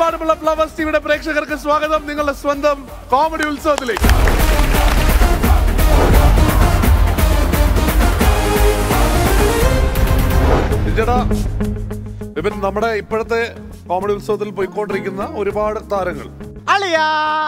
ലോകമെമ്പാടുമുള്ള ഫ്ലവേഴ്സ് ടിവിയുടെ പ്രേക്ഷകർക്ക് സ്വാഗതം നിങ്ങളുടെ സ്വന്തം കോമഡി ഉത്സവത്തിലേക്ക് ചേട്ടാ ഇവൻ നമ്മുടെ ഇപ്പോഴത്തെ കോമഡി ഉത്സവത്തിൽ പോയിക്കൊണ്ടിരിക്കുന്ന ഒരുപാട് താരങ്ങൾ അളിയാ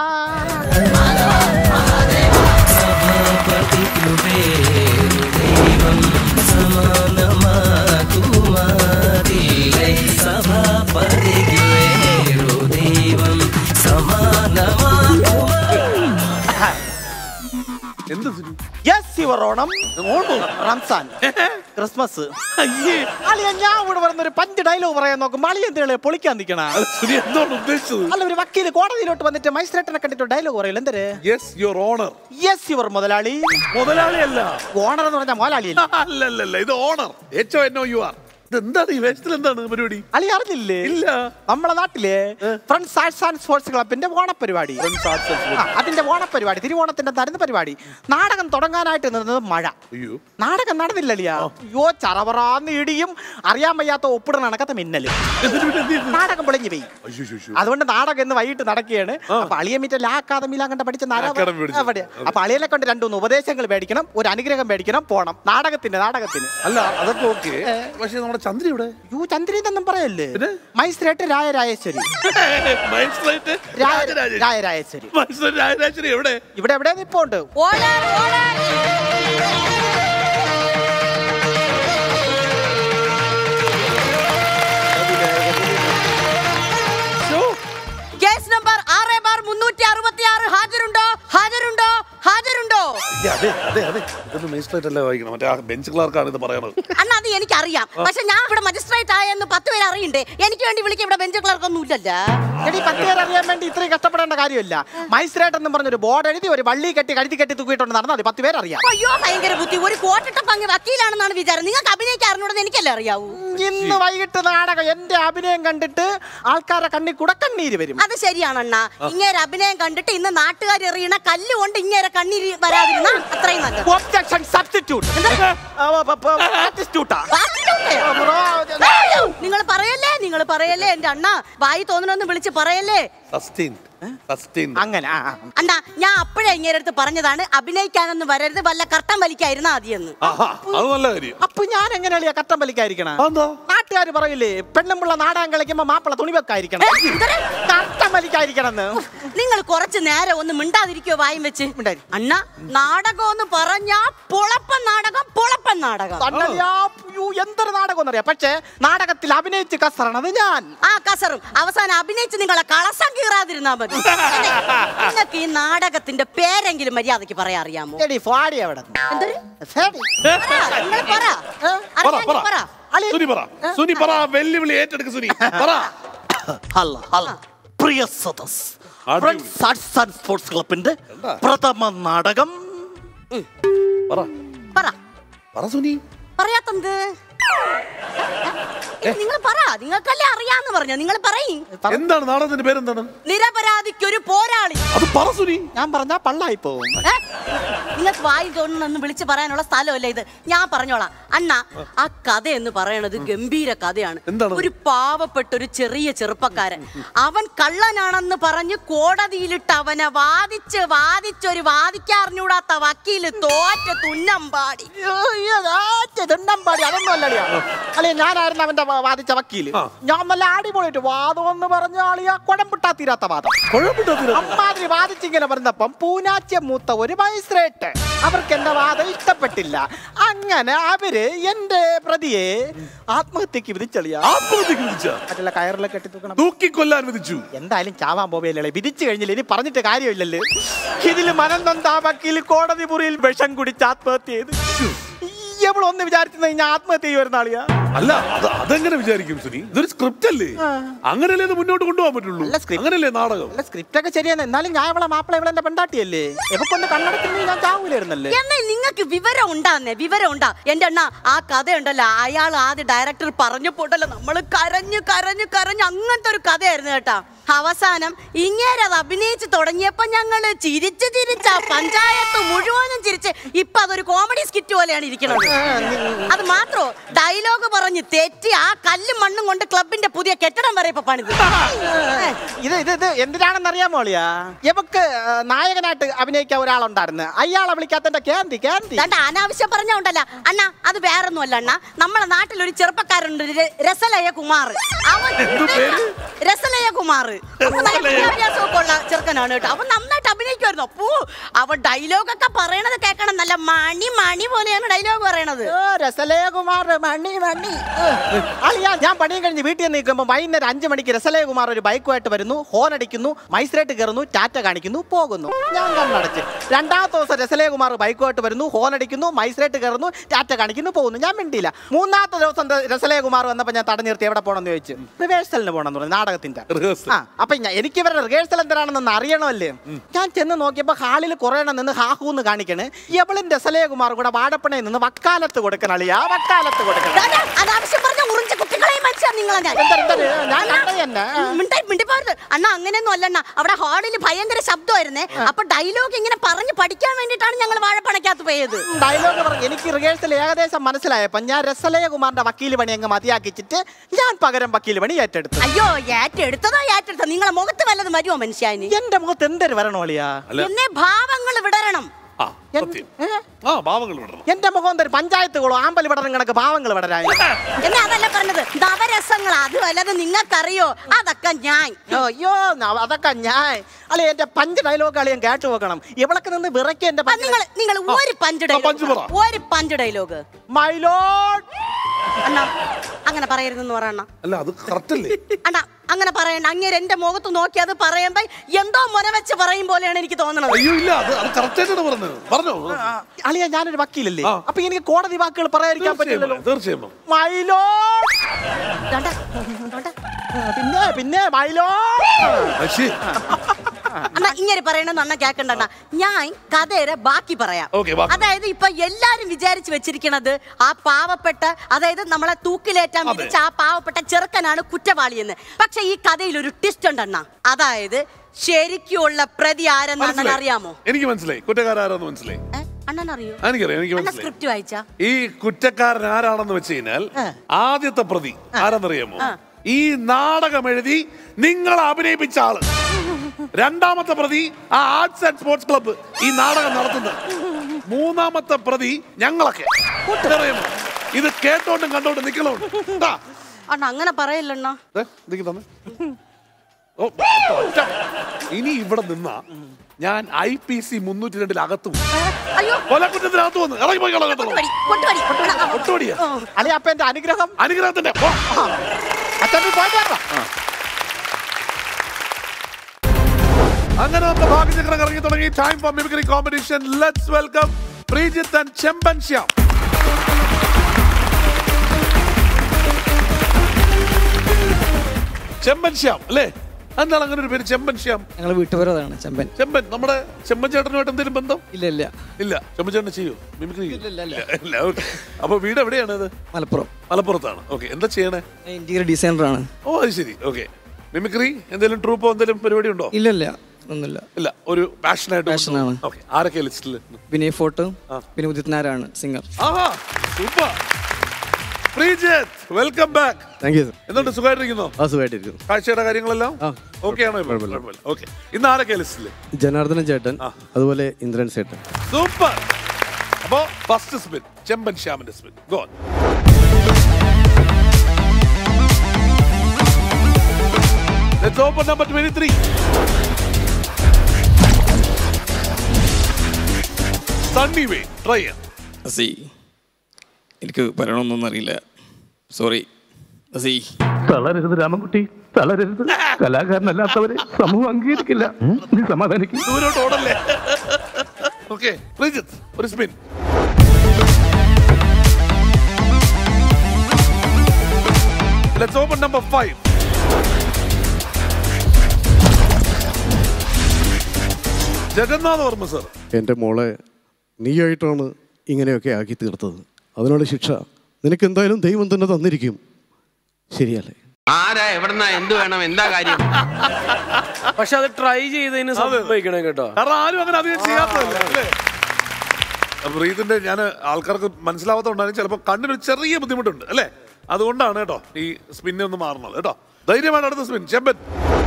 എന്ത് സുനി? യെസ് യുവർ ഓണം ഓണോ? റംസാൻ ക്രിസ്മസ് അയ്യേ അളിയ ഞാൻ ഇവിടെ വരുന്ന ഒരു പഞ്ച് ഡയലോഗ് പറയാൻ നോക്കും അളി എന്തിനാ പൊളിക്കാൻ നിൽക്കണ അത് സുനി എന്താണ് ഉദ്ദേശിച്ചത് അല്ല ഒരു വക്കീല് കോടതിയിലോട്ട് വന്നിട്ട് മജിസ്ട്രേറ്റിനെ കണ്ടിട്ട് ഡയലോഗ് പറയില്ല എന്തര് yes your honour yes your മുതലാളി മുതലാളിയല്ല ഓണർ എന്ന് പറഞ്ഞാൽ മുതലാളി അല്ലല്ലല്ല ഇത് honour H O N O U R ഇതെന്താണ് ഈ വേഷത്തിൽ എന്താണ് പരിപാടി അളി അറിഞ്ഞില്ലേ ഇല്ല നമ്മളെ നാട്ടിലെ ഫ്രണ്ട്സ് ആർട്സ് ആൻഡ് സ്പോർട്സ് ക്ലബിന്റെ ഓണപ്പരിപാടി ആ, അതിന്റെ ഓണപ്പരിപാടി തിരുവോണത്തിന്റെ തരുന്ന പരിപാടി നാടകം തുടങ്ങാനായിട്ട് നിന്നത് മഴ അയ്യോ നാടകം നടന്നില്ലല്ലയാ അയ്യോ ചറവറാന്ന് ഇടിയും അറിയാൻ വയ്യാത്ത ഒപ്പിടണ കണക്കത്തെ മിന്നല് എന്നിട്ട് പിന്നെ എന്ത് ചെയ്തു? നാടകം പൊളിഞ്ഞു പോയി അയ്യോ, അയ്യോ, അയ്യോ. അതുകൊണ്ട് നാടകം ഇന്ന് വൈകിട്ട് നടക്കുകയാണ് അപ്പൊ അളിയെ മറ്റേ ലാ അക്കാദമിയിലാ കണ്ട പഠിച്ച നാടകം അക്കാദമി പഠിച്ചു. അവിടെ. അപ്പൊ അളിയനെ കൊണ്ട് രണ്ടുമൂന്ന് ഉപദേശങ്ങൾ മേടിക്കണം ഒരു അനുഗ്രഹം മേടിക്കണം പോണം നാടകത്തിന് നാടകത്തിന് അല്ല അതൊക്കെ ഓക്കെ പക്ഷെ നമ്മുടെ ചന്ദ്ര ഇവിടെ യു ചന്ദ്രനെന്നും പറയല്ലേ പിന്നെ? മൈസ്രേട്ട് രായ രായേശ്വരി മജിസ്ട്രേറ്റ് രായ രാജരാജൻ. രായ രായേശ്വരി മജിസ്ട്രേറ്റ് രാജരാജൻ എവിടെ ഇവിടെ എവിടെ നിപ്പോണ്ട് ഓടാൻ ഓടാൻ ശോ. കേസ് നമ്പർ ആറ് ബാർ മുന്നൂറ്റി അറുപത്തി ആറ് ഹാജരുണ്ടോ ഹാജരുണ്ടോ ഹാജരുണ്ടോ ഇയ്യ, അതെ അതെ അതെ ഇതൊന്നും മജിസ്ട്രേറ്റ് അല്ലേ വായിക്കണം മറ്റേ ആ ബെഞ്ച് ക്ലാർക്കാണ് ഇത് പറയണത് അണ്ണ അത് എനിക്കറിയാം പക്ഷെ ഞാൻ ഇവിടെ മജിസ്ട്രേറ്റ് ആയെന്ന് പത്ത് പേര് അറിയണ്ടേ എനിക്ക് വേണ്ടി വിളിക്കാൻ ഇവിടെ ബെഞ്ച് ക്ലർക്ക് ഒന്നും ഇല്ലല്ല എടി പത്ത് പേര് അറിയാൻ വേണ്ടി ഇത്രയും കഷ്ടപ്പെടേണ്ട കാര്യമില്ല മൈസ്രേട്ട് എന്നും പറഞ്ഞൊരു ബോർഡ് എഴുതി ഒരു വള്ളി കെട്ടി കഴുതി കെട്ടി തൂക്കിയിട്ടുണ്ട് നടന്നാൽ മതി പത്ത് പേരറിയാം അയ്യോ ഭയങ്കര ബുദ്ധി ഒരു കോട്ടിട്ട പങ്ക് വക്കീലാണെന്നാണ് വിചാരം നിങ്ങൾക്ക് അഭിനയിക്കാൻ അറിഞ്ഞൂടെന്ന് എനിക്കല്ലേ അറിയാവൂ ഇന്ന് വൈകിട്ട് നാടകം എന്റെ അഭിനയം കണ്ടിട്ട് ആൾക്കാരെ കണ്ണി കൂടെ കണ്ണീര് വരും അത് ശരിയാണ് അണ്ണ ഇങ്ങേരെ അഭിനയം കണ്ടിട്ട് ഇന്ന് നാട്ടുകാർ എറിയണ കല്ല് കൊണ്ട് ഇങ്ങേരെ കണ്ണീര് വരാതിരുന്ന അത്രയും നല്ലത് ഒബ്ജക്ഷൻ സബ്സ്റ്റിറ്റ്യൂട്ട് നിങ്ങൾ പറയല്ലേ നിങ്ങൾ പറയല്ലേ എന്റെ അണ്ണ വായി തോന്നണമെന്ന് വിളിച്ച് പറയല്ലേ സസ്റ്റെയിൻ സസ്റ്റെയിൻ അങ്ങനെ ആ, ആ. അണ്ണ ഞാൻ അപ്പോഴേ ഇങ്ങനെ അടുത്ത് പറഞ്ഞതാണ് അഭിനയിക്കാനൊന്നും വരരുത് വല്ല കർട്ടൻ വലിക്കായിരുന്ന ആദ്യന്ന് ആഹാ അത് നല്ല കാര്യം അപ്പൊ ഞാൻ എങ്ങനെയാ കട്ടം വലിക്കായിരിക്കണം അതെന്താ നാട്ടുകാർ പറയില്ലേ പെണ്ണുമ്പിള്ള നാടകം കളിക്കുമ്പോ മാപ്പിള തുണി വെക്കായിരിക്കണം കട്ടം വലിക്കായിരിക്കണം നിങ്ങൾ കുറച്ച് നേരം ഒന്ന് മിണ്ടാതിരിക്കോ വായും വെച്ച് മിണ്ടാതിരി. അണ്ണ നാടകം എന്ന് പറഞ്ഞാ പൊളപ്പൻ നാടകം പൊളപ്പൻ നാടകം എന്തൊരു നാടകം എന്നറിയാം പക്ഷേ നാടകത്തിൽ അഭിനയിച്ച് കസറണത് ഞാൻ ആ കസറും അവസാനം അഭിനയിച്ച് നിങ്ങളെ കളസം കീറാതിരുന്നാ മതി അതെ, നിങ്ങൾക്ക് ഈ നാടകത്തിന്റെ പേരെങ്കിലും മര്യാദക്ക് പറയാൻ അറിയാമോ എടി ഫാടി അവിടെ എന്തൊരു ഫാടി. നിങ്ങൾ പറ ഏ? പറ അറിയാമെങ്കിൽ പറ പറ അളി- സുനി പറ സുനി പറ വെല്ലുവിളി ഏറ്റെടുക്ക് സുനി പറ ഹല്ല ഹല്ല പ്രിയ സദസ് അടിപൊളി. ഫ്രണ്ട്സ് ആർട്സ് ആൻഡ് സ്പോർട്സ് ക്ലബിന്റെ എന്താ? പ്രഥമ നാടകം പറ പറ പറ സുനി പറയാത്തന്ത് നിങ്ങൾ പറ നിങ്ങൾക്കല്ലേ അറിയാന്ന് പറഞ്ഞ നിങ്ങൾ പറയും എന്താണ് നാടകത്തിന്റെ പേരെന്താണ് നിരപരാധിക്കൊരു പോരാളി അത് പറ സുനി ഞാൻ പറഞ്ഞാ പള്ളായി പോവും ഏ? നിങ്ങൾക്ക് വായി തോന്നുന്നൊന്നും വിളിച്ച് പറയാനുള്ള സ്ഥലമല്ല ഇത് ഞാൻ പറഞ്ഞോളാം അണ്ണ ആ കഥ എന്ന് പറയണത് ഗംഭീര കഥയാണ് എന്താണ്? ഒരു പാവപ്പെട്ട ഒരു ചെറിയ ചെറുപ്പക്കാരൻ അവൻ കള്ളനാണെന്ന് പറഞ്ഞ് കോടതിയിലിട്ട് അവനെ വാദിച്ച് വാദിച്ച് ഒരു വാദിക്കാറിഞ്ഞൂടാത്ത വക്കീല് തോറ്റ തുന്നം പാടി പാടി അതൊന്നും അല്ലടിയാ അല്ലെ ഞാനായിരുന്നു അവന്റെ വാ- വാദിച്ച വക്കീല് ആ. ഞാൻ നല്ല അടിപൊളിയിട്ട് വാദം എന്ന് പറഞ്ഞ ആളിയാ കുഴമ്പിട്ടാ തീരാത്ത വാദം കുഴപ്പമില്ല അമ്മാതിരി വാദിച്ചിങ്ങനെ പറഞ്ഞപ്പം പൂനാച്ച മൂത്ത ഒരു മജിസ്ട്രേറ്റ് അവർക്ക് എന്റെ വാദം ഇഷ്ടപ്പെട്ടില്ല അങ്ങനെ അവര് എന്റെ പ്രതിയെ ആത്മഹത്യക്ക് വിധിച്ചളിയാ ആത്മഹത്യക്ക് വിധിച്ച മറ്റുള്ള കയറിലെ കെട്ടി തൂക്കണം തൂക്കിക്കൊല്ലാൻ വിധിച്ചു എന്തായാലും ചാവാൻ പോവേലേ വിധിച്ചു കഴിഞ്ഞില്ല ഇനി പറഞ്ഞിട്ട് കാര്യമില്ലല്ലോ ഇതില് മനം നൊന്ത ആ വക്കീൽ കോടതി മുറിയിൽ വിഷം കുടിച്ച് ആത്മഹത്യ ചെയ്ത് എവളൊന്ന് വിചാരിച്ചു ഞാൻ ആത്മഹത്യ ചെയ്യുന്ന ആളിയാ അല്ല അത് അതെങ്ങനെ വിചാരിക്കും സുനി ഇതൊരു സ്ക്രിപ്റ്റ് അല്ലേ അങ്ങനെയല്ലേ ഇത് മുന്നോട്ട് കൊണ്ടുപോകാൻ പറ്റുള്ളൂ അല്ല, script. അങ്ങനെയല്ലേ നാടകം അല്ല സ്ക്രിപ്റ്റ് ഒക്കെ ശരിയാണ് എന്നാലും ഞാൻ ഇവളെ മാപ്പിള ഇവളെന്റെ പെണ്ടാട്ടിയല്ലേ എവക്കൊന്ന് കണ്ണടത്തിന് ഞാൻ ചാവൂലായിരുന്നല്ലേ എന്നാൽ നിങ്ങൾക്ക് വിവരം ഉണ്ടാന്നേ വിവരം ഉണ്ടാ എന്റെ അണ്ണ ആ കഥ ഉണ്ടല്ലോ അയാൾ ആദ്യ ഡയറക്ടർ പറഞ്ഞപ്പോട്ടല്ലോ നമ്മൾ കരഞ്ഞു കരഞ്ഞു കരഞ്ഞു അങ്ങനത്തെ ഒരു കഥയായിരുന്നു കേട്ടാ അവസാനം ഇങ്ങേരെ അത് അഭിനയിച്ച് തുടങ്ങിയപ്പോ ഞങ്ങള് ചിരിച്ച് ചിരിച്ച പഞ്ചായത്ത് മുഴുവനും ചിരിച്ച് ഇപ്പൊ അതൊരു കോമഡി സ്കിറ്റ് പോലെയാണ് ഇരിക്കുന്നത് അത് മാത്രോ ഡയലോഗ് പറഞ്ഞ് തെറ്റി ആ കല്ലും മണ്ണും കൊണ്ട് ക്ലബിന്റെ പുതിയ കെട്ടിടം വരെ ഇപ്പൊ പണിത് ഇത് ഇത് ഇത് എന്തിനാണെന്ന് അറിയാമോ അളിയാ ഇവക്ക് ആ, നായകനായിട്ട് അഭിനയിക്കാൻ ഒരാളുണ്ടായിരുന്നു അയാളെ വിളിക്കാത്തന്റെ ക്യാന്തി ക്യാന്തി ദാണ്ട അനാവശ്യം പറഞ്ഞോണ്ടല്ല അണ്ണ അത് വേറൊന്നും അല്ല അണ്ണ നമ്മളെ നാട്ടിൽ ഒരു ചെറുപ്പക്കാരുണ്ട് ര- രസലയ കുമാർ അവൻ രസലയ കുമാർ അവൻ നല്ല വിദ്യാഭ്യാസമൊക്കെ ഉള്ള ചെറുക്കനാണ് കേട്ടോ അവൻ നന്നായിട്ട് അഭിനയിക്കുമായിരുന്നു അപ്പോ അവൻ ഡയലോഗ് ഒക്കെ പറയണത് കേൾക്കണം നല്ല മണി മണി പോലെയാണ് ഡയലോഗ് പറയണത് ഓ, രസലേകുമാർ മണി മണി അളിയാ ഞാൻ പണിയും കഴിഞ്ഞ് വീട്ടിൽ നിൽക്കുമ്പോൾ വൈകുന്നേരം അഞ്ചു മണിക്ക് രസലേകുമാർ ഒരു ബൈക്കുമായിട്ട് വരുന്നു ഹോൺ അടിക്കുന്നു മൈസ്രേറ്റ് കയറുന്നു ടാറ്റ കാണിക്കുന്നു പോകുന്നു ഞാൻ കണ്ണടച്ച് രണ്ടാമത്തെ ദിവസം രസലേകുമാർ ബൈക്കുമായിട്ട് വരുന്നു ഹോൺ അടിക്കുന്നു മൈസ്രേറ്റ് കയറുന്നു ടാറ്റ കാണിക്കുന്നു പോകുന്നു ഞാൻ മിണ്ടിയില്ല മൂന്നാമത്തെ ദിവസം ദ- രസലേകുമാർ വന്നപ്പോൾ ഞാൻ തടഞ്ഞു നിർത്തി എവിടെ പോകണമെന്ന് ചോദിച്ചു റിവേഴ്സലിന് പോകണമെന്ന് പറഞ്ഞു നാടകത്തിന്റെ Rehearsal. ആ അപ്പൊ ഞാൻ എനിക്ക് ഇവരുടെ റിഹേഴ്സൽ എന്തിനാണെന്ന് അറിയണമല്ലേ ഞാൻ ചെന്ന് നോക്കിയപ്പോ ഹാളിൽ കുറെ എണ്ണം നിന്ന് ഹാഹൂന്ന് കാണിക്കണ് എവളും രസലയകുമാർ കൂടെ വാടപ്പണയിൽ നിന്ന് വക്കാലത്ത് കൊടുക്കണം അളിയാ വക്കാലത്ത് കൊടുക്കണം ദാണ്ട അനാവശ്യം പറഞ്ഞ ഉറിഞ്ച കുട്ടികളെയും മനുഷ്യ നിങ്ങളെ ഞാൻ എന്താ, എന്താ, ഞാൻ കണ്ടത് തന്നെ മിണ്ടായി മിണ്ടിപ്പോരുത് അണ്ണ അങ്ങനെയൊന്നും അല്ലണ്ണ അവിടെ ഹാളിൽ ഭയങ്കര ശബ്ദമായിരുന്നേ അപ്പൊ ഡയലോഗ് ഇങ്ങനെ പറഞ്ഞ് പഠിക്കാൻ വേണ്ടിയിട്ടാണ് ഞങ്ങൾ വാഴപ്പണക്കകത്ത് പോയത് ഡയലോഗ് പറഞ്ഞു എനിക്ക് റിഹേഴ്സൽ ഏകദേശം മനസ്സിലായപ്പോ ഞാൻ രസലയകുമാറിന്റെ വക്കീൽ പണി അങ്ങ് മതിയാക്കിച്ചിട്ട് ഞാൻ പകരം വക്കീൽ പണി ഏറ്റെടുത്തു അയ്യോ ഏറ്റെടുത്തതോ ഏറ്റെടുത്തോ നിങ്ങളെ മുഖത്ത് വല്ലതും വരുമോ മനുഷ്യാനി എന്റെ മുഖത്ത് എന്തൊരു വരണോ അളിയാ അല്ല എന്നെ ഭാവങ്ങൾ വിടരണം ആ സത്യം ഏ? ആ ഭാവങ്ങൾ വിടണം എന്റെ മുഖം എന്തൊരു പഞ്ചായത്തുകളോ ആമ്പൽ വിടറും കണക്ക് പാവങ്ങൾ വിടരായി എന്നെ അതല്ല പറഞ്ഞത് നവരസങ്ങൾ അത് വല്ലത് നിങ്ങൾക്കറിയോ അതൊക്കെ ഞാൻ അയ്യോ ന- അതൊക്കെ ഞാൻ അല്ലെ എന്റെ പഞ്ച് ഡയലോഗ് അളിയൻ കേട്ടു നോക്കണം ഇവളൊക്കെ നിന്ന് വിറയ്ക്ക് എന്റെ നിങ്ങൾ നിങ്ങൾ ഒരു പഞ്ച് ആ, പഞ്ച് പറ. ഡയലോഗ് ഒരു പഞ്ച് ഡയലോഗ് മൈലോഡ് അണ്ണാ അങ്ങനെ പറയരുതെന്ന് പറയണ അല്ല അത് കറക്റ്റ് അല്ലേ അണ്ണാ അങ്ങനെ പറയണ്ട അങ്ങേര് എന്റെ മുഖത്ത് നോക്കി അത് പറയുമ്പോ എന്തോ മുന വെച്ച് പറയും പോലെയാണ് എനിക്ക് തോന്നുന്നത് അയ്യോ ഇല്ല അത് അത് കറക്റ്റ് ആയിട്ടാണ് പറഞ്ഞത് പറഞ്ഞോ അളിയ ഞാനൊരു വക്കീലല്ലേ ആ. അപ്പൊ എനിക്ക് കോടതി വാക്കുകൾ പറയാതിരിക്കാൻ തീർച്ചയായും പറ്റില്ലല്ലോ പറയാം, തീർച്ചയായും പറയാം. മൈലോഡ് ദാണ്ട, ദാണ്ട. പിന്നെ പിന്നെ മൈലോഡ് അത് ശരി. അണ്ണാ ഇങ്ങനെ പറയണെന്ന് അണ്ണ കേക്കണ്ട അണ്ണാ. ഞാൻ കഥയുടെ ബാക്കി പറയാം Okay, ബാക്കി. അതായത് ഇപ്പൊ എല്ലാരും വിചാരിച്ചു വെച്ചിരിക്കണത് ആ പാവപ്പെട്ട അതായത് നമ്മളെ തൂക്കിലേറ്റാൻ അതെ. വിധിച്ച ആ പാവപ്പെട്ട ചെറുക്കനാണ് കുറ്റവാളി എന്ന് പക്ഷെ ഈ കഥയിൽ ഒരു ട്വിസ്റ്റ് ഉണ്ടെണ്ണ അതായത് ശരിക്കുള്ള പ്രതി ആരെന്ന് അണ്ണൻ മനസ്സിലായി. അറിയാമോ എനിക്ക് മനസ്സിലായി കുറ്റക്കാരാരെന്ന് മനസ്സിലായി ഏ? അണ്ണൻ അറിയോ എനിക്കറിയാം എനിക്ക് അണ്ണ മനസ്സിലായി സ്ക്രിപ്റ്റ് വായിച്ചാ ഈ കുറ്റക്കാരൻ ആരാണെന്ന് വെച്ച് കഴിഞ്ഞാൽ ആദ്യത്തെ പ്രതി ആരെന്നറിയാമോ ഈ നാടകം എഴുതി നിങ്ങളെ അഭിനയിപ്പിച്ച ആള് രണ്ടാമത്തെ പ്രതി ആ ആർട്സ് ആൻഡ് സ്പോർട്സ് ക്ലബ്ബ് ഈ നാടകം നടത്തുന്നത് മൂന്നാമത്തെ പ്രതി ഞങ്ങളൊക്കെ അറിയാമോ ഇത് കേട്ടോണ്ടും കണ്ടോണ്ടും നിക്കണോണ്ട് ദാ, അണ്ണ അങ്ങനെ പറയല്ലണ്ണ ദേ, ഇതിക്ക് തന്നെ ഓ ഒറ്റ. ഇനി ഇവിടെ നിന്നാ ഞാൻ ഐ പി സി മുന്നൂറ്റി രണ്ടിൽ അകത്തു അയ്യോ കൊലക്കുറ്റത്തിനകത്ത് വന്ന് ഇറങ്ങി പോയി കൊണ്ടുവരി, കൊണ്ടുവരി. അണ്ണാ, ആ, ഒട്ടുപടിയാ ഓ. അളിയ അപ്പൊ എന്റെ അനുഗ്രഹം അനുഗ്രഹത്തിന്റെ പോ. അച്ഛൻ നീ പോയിട്ട് വരണം. അങ്ങനെ നമ്മുടെ ഭാഗ്യചക്രം ഇറങ്ങി തുടങ്ങി time for mimicry competition let's welcome Preejith and Chemban Shyam Chemban Shyam അല്ലേ എന്താണ് അങ്ങനെ ഒരു പേര് ചെമ്പൻ ശ്യാം ഞങ്ങൾ വീട്ടുപേരതാണ് ചെമ്പൻ ചെമ്പൻ നമ്മുടെ ചെമ്പൻ ചേട്ടനുമായിട്ട് എന്തെങ്കിലും ബന്ധം ഇല്ല ഇല്ല ഇല്ല ചെമ്പൻ ചേട്ടൻ ചെയ്യോ മിമിക്രി ചെയ്യോ? ഇല്ല, ഇല്ല. ഇല്ല ഓക്കെ അപ്പൊ വീട് എവിടെയാണ് ഇത് മലപ്പുറം മലപ്പുറത്താണ് ഓക്കെ എന്താ ചെയ്യണേ ഇന്റീരിയർ ഡിസൈനറാണ് ഓ അത് ശരി ഓക്കെ മിമിക്രി എന്തെങ്കിലും ട്രൂപ്പോ എന്തെങ്കിലും പരിപാടി ഉണ്ടോ ഇല്ല ഇല്ല ഒന്നുമില്ല ഇല്ല ഒരു പാഷനായിട്ട് Passion ആണ്. ഓക്കെ ആരൊക്കെ ലിസ്റ്റിൽ വിനയ് ഫോർട്ട് പിന്നെ ഉദിത് നാരായണ് സിംഗർ ആഹാ super Preejith welcome back thank you sir എന്തുണ്ട് സുഖമായിട്ടിരിക്കുന്നോ ആ സുഖമായിട്ടിരിക്കുന്നു കാഴ്ചയുടെ കാര്യങ്ങളെല്ലാം ആ, ഓക്കെ ആണോ ഓക്കെ ഇന്ന് ആരൊക്കെ ലിസ്റ്റിൽ ജനാർദ്ദനൻ ചേട്ടൻ അതുപോലെ ഇന്ദ്രൻ ചേട്ടൻ സൂപ്പർ അപ്പോ ഫസ്റ്റ് സ്പിൻ ചെമ്പൻ ശ്യാമിന്റെ spin gone Let's open number 23. Sunny way. Try it. അസി എനിക്ക് പറയണമെന്നൊന്നും അറിയില്ല സോറി അസി തളരരുത് രാമൻകുട്ടി തളരരുത് കലാകാരനല്ലാത്തവരെ സമൂഹം അംഗീകരിക്കില്ല നീ സമാധാനിക്കും ദൂരോട്ട് ഓടല്ലേ ഓക്കെ പ്രീജിത്ത് ഒരു spin let's open number five Jagannatha Varma sir എൻ്റെ മോളെ നീയായിട്ടാണ് ഇങ്ങനെയൊക്കെ ആക്കി തീർത്തത് അതിനുള്ള ശിക്ഷ നിനക്ക് എന്തായാലും ദൈവം തന്നെ തന്നിരിക്കും ശരിയല്ലേ ആരാ എവിടുന്നാ എന്ത് വേണം എന്താ കാര്യം പക്ഷെ അത് ട്രൈ ചെയ്തതിന് സംഭവിക്കണം കേട്ടോ കാരണം ആരും അങ്ങനെ അധികം ചെയ്യാത്തതല്ലേ അല്ലേ അപ്പൊ റീതിന്റെ ഞാൻ ആൾക്കാർക്ക് മനസ്സിലാവാത്തതുകൊണ്ടാണ് ചിലപ്പോൾ കണ്ണിനൊരു ചെറിയ ബുദ്ധിമുട്ടുണ്ട് അല്ലേ അതുകൊണ്ടാണ് കേട്ടോ ഈ സ്പിന്നെ ഒന്ന് മാറുന്നത് കേട്ടോ ധൈര്യമാണ് അടുത്ത spin Chemban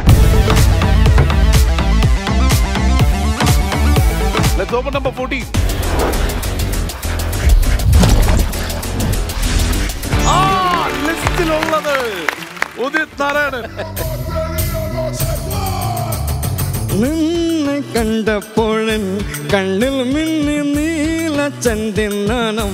Let's open number 14. ആ ലിസ്റ്റിലുള്ളത് ഉദിത് നാരായണൻ നിന്നെ കണ്ടപ്പോഴൻ കണ്ണിൽ മിന്നി നീല ചന്ദിനാനം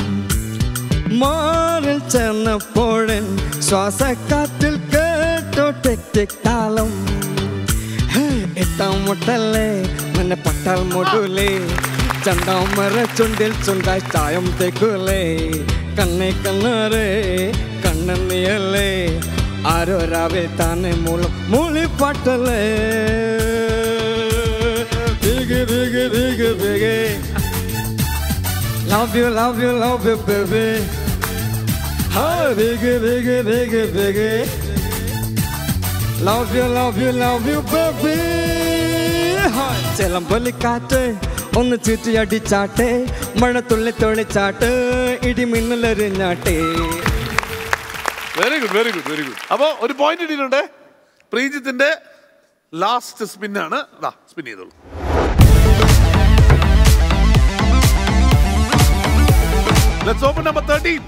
മാറിൽ ചെന്നപ്പോഴൻ ശ്വാസക്കാറ്റിൽ കേട്ടോ ടെക് താളം എട്ടാം മുട്ടല്ലേ നിന്നെ പട്ടാൽ മുടൂലേ ചണ്ടാമര ചുണ്ടിൽ ചുണ്ടായി ചായം തേക്കൂലേ കണ്ണെ കണ്ണറേ കണ്ണന്നിയല്ലേ ആരോ രാവേ താനെ മൂലം മൂളിപ്പാട്ടല്ലേ ദിഗ് ദിഗ് ദിഗ് ദിഗ് Love you, love you, love you, baby. Oh, diggy, diggy, diggy, diggy. Love you, love you, love you, baby. ചെലമ്പൊലിക്കാറ്റ് ഒന്ന് ചുറ്റി അടിച്ചാട്ടെ മഴത്തുള്ളി തൊളിച്ചാട്ട് ഇടിമിന്നലെറിഞ്ഞാട്ടെ very good very good very good അപ്പോ ഒരു പോയിന്റ് ഇട്ടിട്ടുണ്ട് പ്രീജിത്തിന്റെ ലാസ്റ്റ് സ്പിന്നാണ് സ്പിൻ ചെയ്തോളൂ Let's open number 13.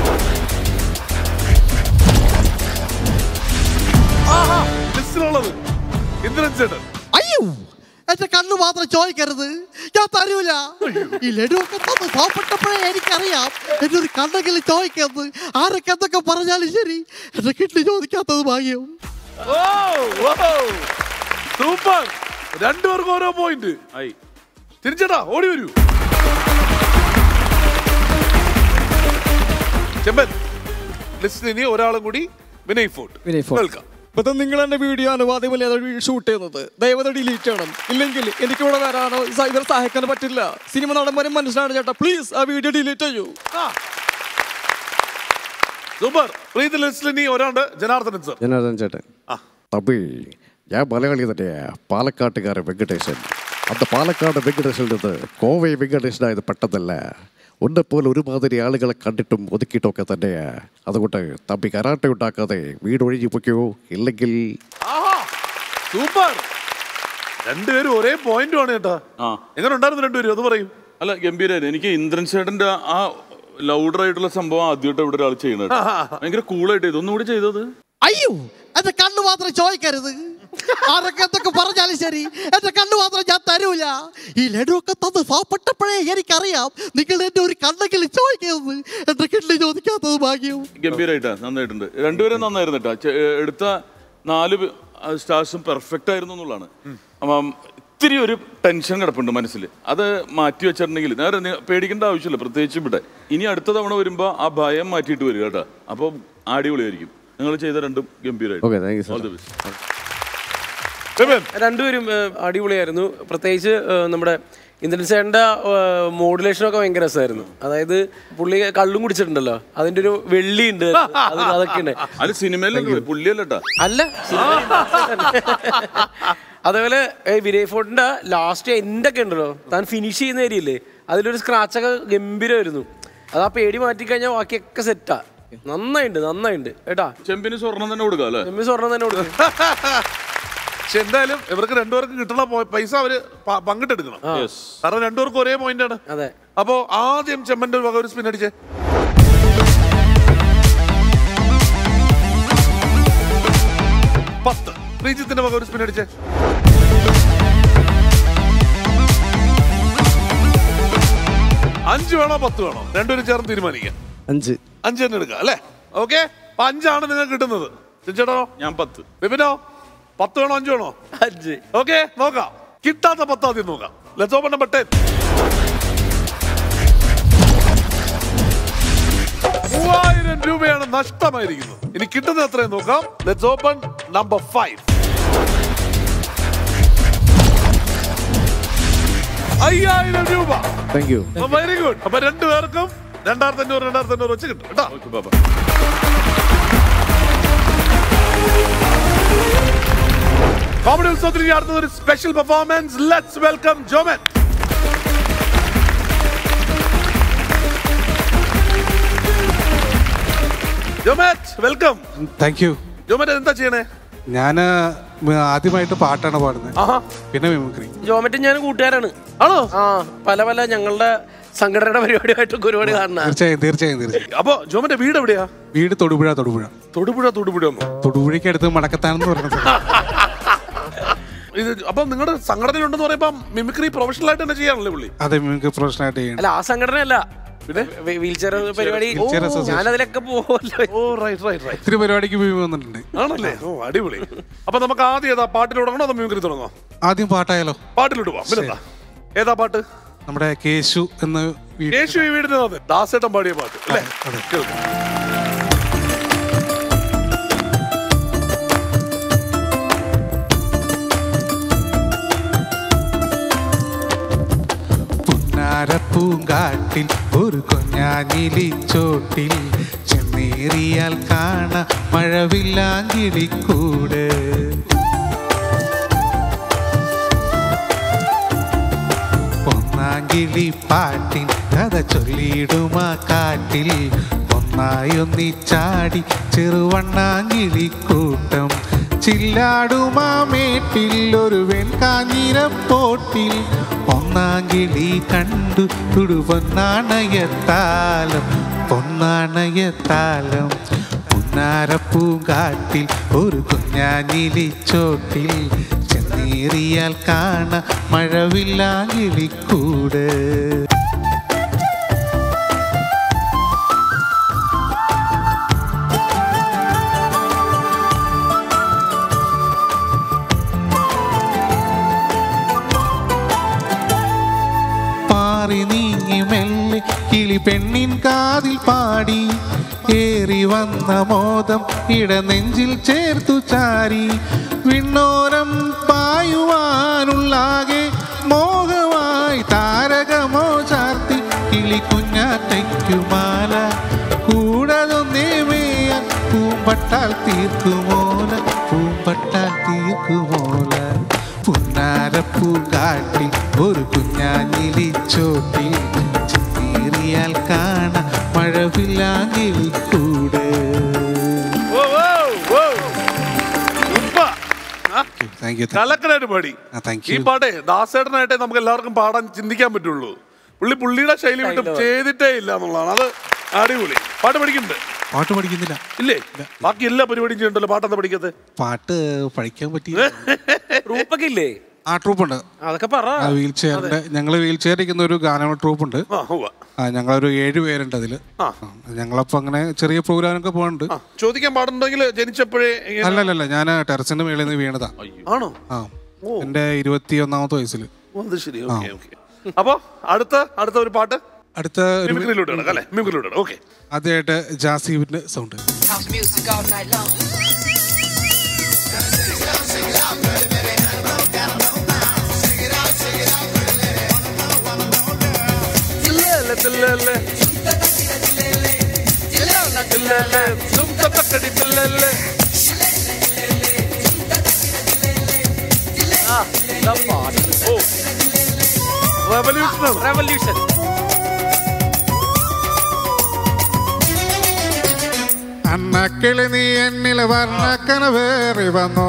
ആഹാ, ലിസ്റ്റിലുള്ളത് ഇന്ദ്രൻ ചേട്ടൻ അയ്യോ എന്റെ കണ്ണു മാത്രം ചോദിക്കരുത് ഞാൻ തരൂല ഈ ലഡുവൊക്കെ തന്ന് പാവപ്പെട്ടപ്പോഴേ എനിക്കറിയാം എന്റെ ഒരു കണ്ണെങ്കിലും ചോദിക്കരുത് ആരൊക്കെ എന്തൊക്കെ പറഞ്ഞാലും ശരി എന്റെ കിഡ്നി ചോദിക്കാത്തത് ഭാഗ്യം സൂപ്പർ രണ്ടുപേർക്കും ഓരോ പോയിന്റ് ആയി തിരിച്ചേട്ടാ ഓടി വരൂ ചെമ്പൻ ലിസ്റ്റിൽ ഇനി ഒരാളും കൂടി വിനയ് ഫോർട്ട് വിനയ് ഫോർട്ട്. വെൽക്കം ഇപ്പൊ നിങ്ങൾ എന്റെ വീഡിയോ അനുവാദമില്ല ഷൂട്ട് ചെയ്യുന്നത് ദയവത ഡിലീറ്റ് ചെയ്യണം ഇല്ലെങ്കിൽ എനിക്ക് ഇവിടെ വരാനോ ഇവരെ സഹായിക്കാനോ പറ്റില്ല സിനിമ നടന്മാരും മനുഷ്യനാണ് ചേട്ടാ പ്ലീസ് ആ വീഡിയോ ഡിലീറ്റ് ചെയ്യൂ സൂപ്പർ പ്രീതി ലിസ്റ്റിൽ ഇനി ഒരാണ്ട് ജനാർദ്ദനൻ സർ ജനാർദ്ദൻ ചേട്ടൻ തമിഴ് ഞാൻ മലയാളി തന്നെയാ പാലക്കാട്ടുകാരൻ വെങ്കടേശൻ അന്ന് പാലക്കാട് വെങ്കടേശനിൽ നിന്ന് കോവൈ വെങ്കടേശനായത് പെട്ടെന്നല്ല ഉന്നെപ്പോലെ ഒരുമാതിരി ആളുകളെ കണ്ടിട്ടും ഒതുക്കിയിട്ടൊക്കെ തന്നെയാ അതുകൊണ്ട് തമ്പി കരാട്ടെ ഉണ്ടാക്കാതെ വീട് ഒഴിഞ്ഞു പൊയ്ക്കോ ഇല്ലെങ്കിൽ സൂപ്പർ രണ്ടുപേരും ഒരേ പോയിന്റും ആണ് ചേട്ടാ എങ്ങനെ ഉണ്ടായിരുന്നു രണ്ടുപേരും അത് പറയും അല്ല ഗംഭീരായിരുന്നു എനിക്ക് ഇന്ദ്രൻ ചേട്ടന്റെ ആ ലൗഡർ ആയിട്ടുള്ള സംഭവം ആദ്യമായിട്ട് ഇവിടെ ഒരാൾ ചെയ്യണത് ഭയങ്കര കൂളായിട്ട് ചെയ്തു ഒന്നുകൂടി ചെയ്തത് അയ്യോ എന്റെ കണ്ണു മാത്രം ചോദിക്കരുത് ആരൊക്കെ എന്തൊക്കെ പറഞ്ഞാലും ശരി എന്റെ കണ്ണു മാത്രം ഞാൻ തരൂല ഈ ലഡുവൊക്കെ തന്ന് പാവപ്പെട്ടപ്പോഴേ എനിക്കറിയാം നിങ്ങൾ എന്റെ ഒരു കണ്ണെങ്കിലും ചോദിക്കരുത് എന്റെ കിഡ്നി ചോദിക്കാത്തത് ഭാഗ്യം ഗംഭീരായിട്ടാ നന്നായിട്ടുണ്ട് രണ്ടുപേരും നന്നായിരുന്നു കേട്ടോ ചെ- എടുത്ത നാല് സ്റ്റാർസും പെർഫെക്റ്റ് ആയിരുന്നു എന്നുള്ളതാണ് അപ്പം ഇത്തിരി ഒരു ടെൻഷൻ കിടപ്പുണ്ട് മനസ്സിൽ അത് മാറ്റി വെച്ചിട്ടുണ്ടെങ്കിൽ നേരെ നി- പേടിക്കേണ്ട ആവശ്യമില്ല പ്രത്യേകിച്ച് ഇവിടെ ഇനി അടുത്ത തവണ വരുമ്പോൾ ആ ഭയം മാറ്റിയിട്ട് വരിക കേട്ടോ അപ്പോൾ അടിപൊളിയായിരിക്കും നിങ്ങൾ ചെയ്ത രണ്ടും ഗംഭീരമായിട്ട് Okay, thank you, sir. All the best. രണ്ടുപേരും ഏഹ്, അടിപൊളിയായിരുന്നു പ്രത്യേകിച്ച് ഏഹ്, നമ്മുടെ ഇന്ദ്രൻ ചേട്ടൻ്റെ മോഡുലേഷനൊക്കെ ഭയങ്കര രസമായിരുന്നു അതായത് പുള്ളി കള്ളും കുടിച്ചിട്ടുണ്ടല്ലോ അതിന്റെ ഒരു വെള്ളി ഉണ്ട് അത് അതൊക്കെ ഉണ്ട് അത് സിനിമയിലുണ്ട് പുള്ളിയല്ലട്ടാ അല്ല അതേപോലെ ഏഹ്, വിനയ് ഫോർട്ടിന്റെ ലാസ്റ്റ് എൻഡ് ഒക്കെ ഉണ്ടല്ലോ താൻ ഫിനിഷ് ചെയ്യുന്ന ഏരിയയില്ലേ അതിലൊരു സ്ക്രാച്ച് ഒക്കെ ഗംഭീരമായിരുന്നു അത് ആ പേടി മാറ്റി കഴിഞ്ഞാൽ ബാക്കിയൊക്കെ സെറ്റാ നന്നായിട്ടുണ്ട് നന്നായിട്ടുണ്ട് ഏട്ടാ ചെമ്പിന് സ്വർണം തന്നെ കൊടുക്കാം അല്ലേ ചെമ്പി സ്വർണ്ണം തന്നെ കൊടുക്കും പക്ഷെ എന്തായാലും ഇവർക്ക് രണ്ടുപേർക്കും കിട്ടുന്ന പോ- പൈസ അവര് പ- പങ്കിട്ടെടുക്കണം കാരണം രണ്ടുപേർക്കും ഒരേ പോയിന്റ് ആണ് അതെ അപ്പോ ആദ്യം ചെമ്മന്റെ ഒരു വക ഒരു സ്പിൻ അടിച്ചേ പത്ത് ശ്രീജിത്തിന്റെ വക ഒരു സ്പിൻ അടിച്ചേ അഞ്ച് വേണോ പത്ത് വേണോ രണ്ടുപേരും ചേർന്ന് തീരുമാനിക്കാം അഞ്ച് അഞ്ച് തന്നെ എടുക്കാം അല്ലേ ഓക്കെ അപ്പൊ അഞ്ചാണ് നിങ്ങൾക്ക് കിട്ടുന്നത് ചേട്ടോ ഞാൻ പത്ത് വിപിനോ പത്ത് വേണോ അഞ്ച് വേണോ അഞ്ച് ഓക്കെ നോക്കാം കിട്ടാത്ത പത്ത് ആദ്യം നോക്കാം ലെറ്റ്സ് ഓപ്പൺ നമ്പർ ടെൻ മൂവായിരം രൂപയാണ് നഷ്ടമായിരിക്കുന്നത് ഇനി കിട്ടുന്നത് എത്രയും നോക്കാം ലെറ്റ്സ് ഓപ്പൺ നമ്പർ ഫൈവ് അയ്യായിരം രൂപ താങ്ക് യു വെരി ഗുഡ് അപ്പൊ രണ്ടുപേർക്കും രണ്ടായിരത്തി അഞ്ഞൂറ് രണ്ടായിരത്തി അഞ്ഞൂറ് വെച്ച് കിട്ടും കേട്ടോ കോമഡി ഉത്സവത്തിൽ ഇനി അടുത്തത് ഒരു special performance let's welcome Joman Jomat welcome thank you Jomat എന്താ ചെയ്യണേ ഞാൻ ആദ്യമായിട്ട് പാട്ടാണ് പാടുന്നത് പിന്നെ മിമിക്രി ജോമറ്റും ഞാൻ കൂട്ടുകാരാണ് ആണോ ആ പല പല ഞങ്ങളുടെ സംഘടനയുടെ പരിപാടിയായിട്ടൊക്കെ ഒരുപാട് കാണുന്ന തീർച്ചയായും തീർച്ചയായും തീർച്ചയായും അപ്പൊ ജോമന്റെ വീട് എവിടെയാ വീട് തൊടുപുഴ തൊടുപുഴ തൊടുപുഴ തൊടുപുഴ ഒന്നോ തൊടുപുഴയ്ക്ക് അടുത്ത് മടക്കത്താനെന്ന് പറയുന്നത് ഇത് അപ്പൊ നിങ്ങളുടെ സംഘടന ഉണ്ടെന്ന് പറയുമ്പോ മിമിക്രി പ്രൊഫഷണൽ ആയിട്ട് തന്നെ ചെയ്യാണല്ലേ പുള്ളി അതെ മിമിക്രി പ്രൊഫഷണൽ ആയിട്ട് ചെയ്യണം അല്ല ആ സംഘടനയല്ല പിന്നെ വീൽ ചെയർ പരിപാടി Wheelchair Association. ഞാൻ അതിലൊക്കെ പോവല്ലോ ഓ റൈറ്റ് റൈറ്റ് റൈറ്റ് ഒത്തിരി പരിപാടിക്ക് പോയി വന്നിട്ടുണ്ട് ആണല്ലേ ഓ അടിപൊളി അപ്പൊ നമുക്ക് ആദ്യം ഏതാ പാട്ടിൽ തുടങ്ങണോ അതോ മിമിക്രി തുടങ്ങോ ആദ്യം പാട്ടായാലോ പാട്ടിലോട്ട് പോവാം പിന്നെന്താ ഏതാ പാട്ട് നമ്മുടെ കേശു എന്ന വീ- യേശു ഈ വീടിന് അതെ ദാസേട്ടൻ പാടിയ പാട്ട് അല്ലേ കേൾക്കാം. പുന്നാരപ്പൂങ്കാട്ടിൽ ഒരു കൊഞ്ഞാഞ്ഞിലിച്ചോട്ടിൽ ചെന്നേറിയാൽ കാണ മഴവില്ലാങ്കിളിക്കൂട് ഒന്നാങ്കിളി പാട്ടിൻ കഥ ചൊല്ലിയിടുമാ കാറ്റിൽ ഒന്നായൊന്നിച്ചാടി ചെറുവണ്ണാങ്കിളിക്കൂട്ടം ചില്ലാടുമാ മേട്ടിൽ ഒരു വെൺകാഞ്ഞിരപ്പോട്ടിൽ ഒന്നാങ്കിളി കണ്ടു തുടുപൊന്നാണയത്താലം പൊന്നാണയത്താലം പുന്നാരപ്പൂങ്കാട്ടിൽ ഒരു കുഞ്ഞാഞ്ഞിലിച്ചോട്ടിൽ ചെന്നേറിയാൽ കാണ മഴവില്ലാങ്കിളിക്കൂട് പാറി നീങ്ങി മെല്ലെ കിളി പെണ്ണിൻ കാതിൽ പാടി ഏറി വന്ന മോദം ഇടനെഞ്ചിൽ ചേർത്തു ചാരി വിണ്ണോരം പായുവാനുള്ളാകെ മോഹമായി താരകമോ ചാർത്തി കിളി കുഞ്ഞാറ്റയ്ക്കുമാല കൂടതൊന്നേ മേയാൻ പൂമ്പട്ടാൽ തീർക്കുമോല പൂമ്പട്ടാൽ തീർക്കുമോല പുന്നാരപ്പൂങ്കാട്ടിൽ ഒരു കുഞ്ഞാഞ്ഞിലിച്ചോട്ടിൽ ചെന്നേറിയാൽ കാണ മഴവില്ലാങ്കിളിക്കൂട് ഓ, ഓ, ഓ. Super. ആ, താങ്ക് യു കലക്കനായിട്ട് പാടി താങ്ക് ഈ പാട്ടേ ദാസേട്ടനായിട്ടേ നമുക്ക് എല്ലാവർക്കും പാടാൻ ചിന്തിക്കാൻ പറ്റുള്ളൂ പുള്ളി പുള്ളിയുടെ ശൈലി വിട്ട് ചെയ്തിട്ടേ ഇല്ല എന്നുള്ളതാണ് അത് അടിപൊളി പാട്ട് പഠിക്കുന്നുണ്ട് പാട്ട് പഠിക്കുന്നില്ല ഇല്ലേ ബാക്കി എല്ലാ പരിപാടിയും ചെയ്യണ്ടല്ലോ പാട്ടെന്താ പഠിക്കാത്ത പാട്ട് പഠിക്കാൻ പറ്റി ട്രൂപ്പൊക്കെ ഇല്ലേ ആ ട്രൂപ്പുണ്ട് അതൊക്കെ പറ വീൽ ചെയറിന്റെ ഞങ്ങൾ വീൽ ചെയർ ഇരിക്കുന്ന ഒരു ഗാന ട്രൂപ്പുണ്ട് ആ ഉവ്വ. ആ ഞങ്ങളൊരു ഏഴ് പേരുണ്ട് അതില് ആ. ഞങ്ങളപ്പോ അങ്ങനെ ചെറിയ പ്രോഗ്രാമൊക്കെ പോകുന്നുണ്ട് ചോദിക്കാൻ പാടുണ്ടെങ്കിൽ ജനിച്ചപ്പോഴേ ഇങ്ങനെ- അല്ലല്ല ഞാൻ ടെറസിന്റെ മേളിൽ നിന്ന് വീണതാ ആണോ ആ എന്റെ ഇരുപത്തി ഒന്നാമത്തെ വയസ്സിൽ ഓ, അത് ശരി ഓക്കെ ഓക്കെ അപ്പൊ അടുത്ത അടുത്ത ഒരു പാട്ട് അടുത്ത ഒരു മിമിക്രിയിലൂടെ ഇടാം, അല്ലേ മിമിക്രിയിലൂടെ ഓക്കെ ആദ്യമായിട്ട് ജാസീബിന്റെ sound House music all night long. തില്ലേലെ, തില്ലേലെ. തില്ലേലെ, തില്ലേലെ. തും തത്തക്കടി തില്ലേലെ. ആ, ഇതാ പാട്ട്. ഓ. Revolution ആണ്. റെവല്യൂഷൻ അന്നക്കിളി നീ എന്നിൽ വർണ്ണക്കന വേറി വന്നു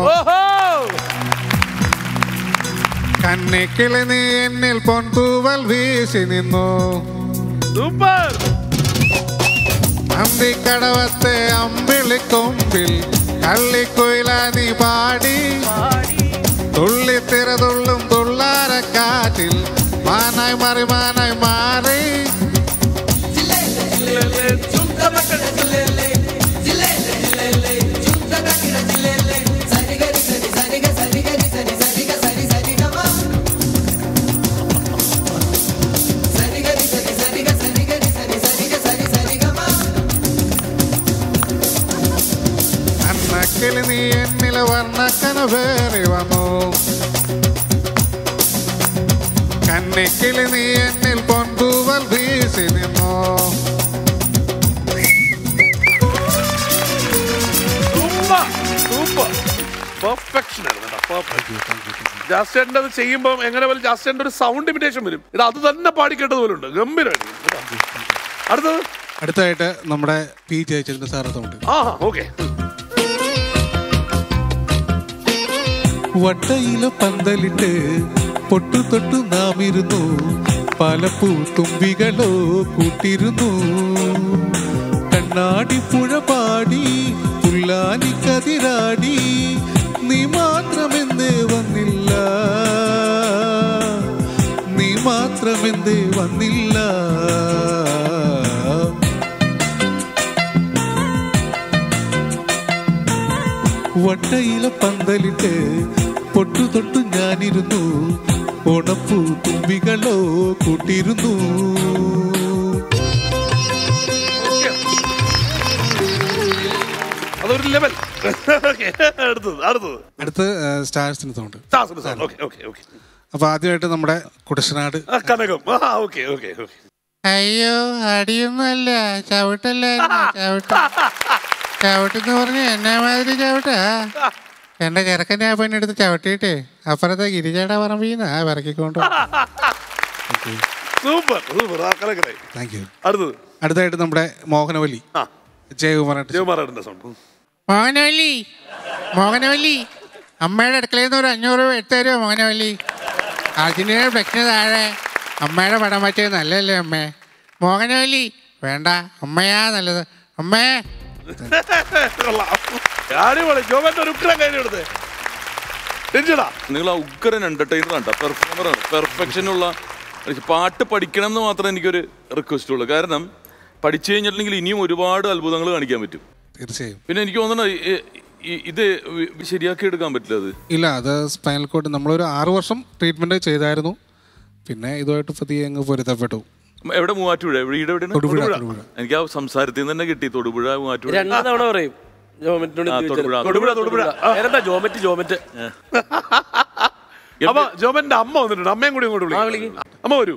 കന്നിക്കിളി നീ എന്നിൽ പൊൻതൂവൽ വീശി നിന്നു സൂപ്പർ അന്തിക്കടവത്തെ അമ്പിളിക്കൊമ്പിൽ കള്ളിക്കുയില നീ പാടി തുള്ളിത്തിര തുള്ളും തുള്ളാരക്കാറ്റിൽ മാനായി മാറി മാനായി മാറി അന്നക്കിളി നീ എന്നിൽ വർണ്ണക്കന വേറി വന്നു കന്നിക്കിളി നീ എന്നിൽ പൊൻതൂവൽ വീശി നിന്നു സൂപ്പർ സൂപ്പർ പെർഫെക്ഷൻ ആയിരുന്നു ജാസ്റ്റേന്റെ അത് ചെയ്യുമ്പോൾ എങ്ങനെ പോലെ ജാസ്റ്റേന്റെ ഒരു സൗണ്ട് ഇമിറ്റേഷൻ വരും ഇത് അത് തന്നെ പാടി കേട്ടതുപോലെ ഉണ്ട് ഗംഭീരമായിരുന്നു കേട്ടോ. അടുത്തത് അടുത്തായിട്ട് നമ്മുടെ പി ജയചന്ദ്രൻ സാറത്തുണ്ട് ആ ഓക്കെ വട്ടയില പന്തലിട്ട് പൊട്ടു തൊട്ടു നാം ഇരുന്നു പല പൂത്തുമ്പികളോ കൂട്ടിരുന്നു കണ്ണാടി പുഴ പാടി പുല്ലാനി കതിരാടി നീ മാത്രമെന്തേ വന്നില്ല നീ മാത്രമെന്തേ വന്നില്ല വട്ടയില പന്തലിട്ട് പൊട്ടു തൊട്ടു ഞാനിരുന്നു ഓണപ്പൂ തുമ്പികളോ കൂട്ടിയിരുന്നു അതൊരു ലെവൽ ഓക്കെ അടുത്തത് അടുത്തത് അടുത്ത് സ്റ്റാർസിന് സൗണ്ട് ഓക്കെ ഓക്കെ ഓക്കെ അപ്പൊ ആദ്യമായിട്ട് നമ്മുടെ കുടശനാട് ആ കനകം ആ ഓക്കെ ഓക്കെ ഓക്കെ അയ്യോ അടിയൊന്നുമല്ല ചവിട്ടല്ലായിരുന്നു ചവിട്ട് ചവിട്ടെന്ന് പറഞ്ഞ് എന്നെ മാതിരി ചവിട്ടാ എന്റെ ചെറുക്കനെ ആ പെണ്ണെടുത്ത് ചവിട്ടിയിട്ടേ അപ്പുറത്തെ ഗിരിജയുടെ പറമ്പീന്നാ വിറക്കിക്കൊണ്ട് സൂപ്പർ സൂപ്പർ ആ കലക്കലായി താങ്ക് യു അടുത്തത് അടുത്തായിട്ട് നമ്മുടെ മോഹനവല്ലി ജയകുമാറായിട്ട് ജയകുമാറായിട്ട് സൗണ്ട് മോഹനവല്ലി മോഹനവല്ലി അമ്മയുടെ അടുക്കളയിൽ നിന്ന് ഒരു അഞ്ഞൂറ് രൂപ എടുത്തു തരുമോ മോഹനവല്ലി അതിന് ഫ്ലെക്സിന് താഴെ അമ്മയുടെ പടം പറ്റിയത് നല്ലല്ലേ അമ്മേ മോഹനവല്ലി വേണ്ട അമ്മയാ നല്ലത് അമ്മേ കൊള്ളാം അടിപൊളി ജോബന്റെ ഒരു ഉഗ്രം കഴിഞ്ഞു കൊടുത്തേ രഞ്ജിടാ നിങ്ങൾ ആ ഉഗ്രൻ എന്റർടൈനർ ആണ് പെർഫോമറാണ് പെർഫെക്ഷനുള്ള പാട്ട് പഠിക്കണം എന്ന് മാത്രമേ എനിക്കൊരു റിക്വസ്റ്റ് ഉള്ളൂ കാരണം പഠിച്ചു കഴിഞ്ഞിട്ടുണ്ടെങ്കിൽ ഇനിയും ഒരുപാട് അത്ഭുതങ്ങൾ കാണിക്കാൻ പറ്റും തീർച്ചയായും പിന്നെ എനിക്ക് തോന്നണ ഇത് വി- ശരിയാക്കി എടുക്കാൻ പറ്റില്ല അത് ഇല്ല അത് സ്പൈനൽ കോഡ് നമ്മളൊരു ആറു വർഷം ട്രീറ്റ്മെന്റ് ചെയ്തായിരുന്നു പിന്നെ ഇതുമായിട്ട് പതിയെ അങ്ങ് പൊരുത്തപ്പെട്ടു എവിടെ മൂവാറ്റുപുഴ വീട് എവിടെയാണ് തൊടുപുഴ, തൊടുപുഴ. എനിക്ക് ആ സംസാരത്തിൽ നിന്ന് തന്നെ കിട്ടി തൊടുപുഴ മൂവാറ്റുപുഴ രണ്ട് തവണ പറയും ജോമെറ്റിനോട് ആ, ഇത് തൊടുപുഴ, വെച്ചാല്. തൊടുപുഴ, തൊടുപുഴ. ആ. വേറെന്താ ജോമെറ്റ് ജോമെറ്റ് അപ്പൊ ജോബന്റെ അമ്മ വന്നിട്ടുണ്ട് അമ്മയും കൂടി ഇങ്ങോട്ട് വിളിക്കും അമ്മ വരൂ